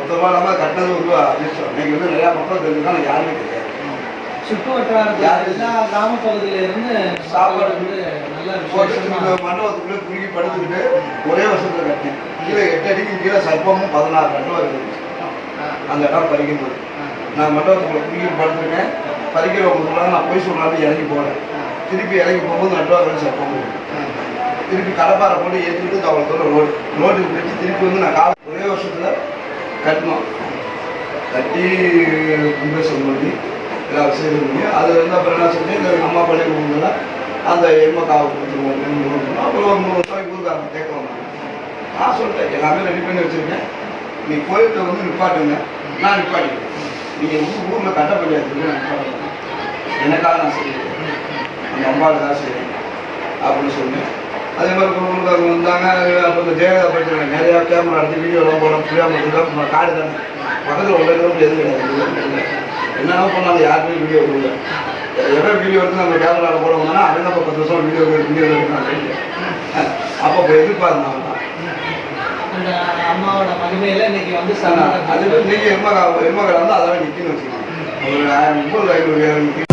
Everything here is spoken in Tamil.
மொத்தமாக நம்ம கட்டினது வந்து அதிர்ஷ்டம் இன்னைக்கு வந்து நிறையா மக்கள் தெரிஞ்சுதான் யாருமே தெரியாது சுற்று வட்டாரத்தில் யாரு? எல்லா கிராம பகுதியில இருந்து சாப்பாடு வந்து நல்ல போட்டு விசேஷமா இந்த மண்டபத்துக்குள்ளே குறுகி படுத்துக்கிட்டு ஒரே வருஷத்துல கட்டினேன் கீழே எட்டு அடிக்கு கீழே சர்ப்பமும் பதினாறு கட்டம் இருக்குது அந்த இடம் பறிக்கும்போது நான் மண்டபத்துக்குள்ள குறுகி படுத்துருக்கேன் பறிக்கிறவங்களுக்கு நான் போய் சொல்லாமல் இறங்கி போனேன் திருப்பி இறங்கி போகும்போது நட்டுவாங்க சர்ப்பம் இருக்கு. திருப்பி கடப்பாறை போட்டு ஏற்றிட்டு அவ்வளோ தூரம் ரோடு ரோடு வச்சு திருப்பி வந்து நான் கால ஒரே வருஷத்தில் கட்டினோம் கட்டி கும்பேசம் பண்ணி எல்லா விஷயம் பண்ணி அது வந்து அப்புறம் என்ன சொல்லி இந்த அம்மா பள்ளி கொடுங்கல அந்த எருமை காவை கொடுத்துருவோம் அப்புறம் ஒரு மூணு வருஷம் ஊருக்காரங்க கேட்க வந்தாங்க நான் சொல்லிட்டேன் எல்லாமே ரெடி பண்ணி வச்சுருக்கேன் நீ கோயிலில் வந்து நிப்பாட்டுங்க நான் நிப்பாட்டிக்கிறேன் நீங்கள் வந்து ஊரில் கட்ட பஞ்சாயத்து நான் நிப்பாட்டுறேன் எனக்காக நான் செய்யறேன் அந்த அம்பாளுக்காக செய்யறேன் அப்படின்னு சொன்னேன் அதே மாதிரி குடும்பக்காரங்க வந்தாங்க அப்போ இந்த ஜெயலலிதா பிரச்சனை நிறையா கேமரா எடுத்து வீடியோலாம் போட புரியாமல் காடு தானே பக்கத்தில் உள்ள கிலோமீட்டர் எதுவும் கிடையாது என்னென்ன பண்ணாலும் யாருமே வீடியோ கொடுக்கல எவ்வளோ வீடியோ எடுத்து நம்ம கேமராவில் போட வந்தோம்னா அவன் இப்போ பத்து வருஷம் வீடியோ வீடியோ எடுக்கிறாங்க அப்போ இப்போ எதிர்பார்த்தாங்க அந்த அம்மாவோட மகிமையில இன்னைக்கு வந்து அது சரணாகதி நீங்கள் எருமகா எருமகா வந்து அதெல்லாம் நிற்கணும் வச்சுக்கோங்க ஒரு ஆயிரம் முப்பது ஐநூறு நிற்கணும்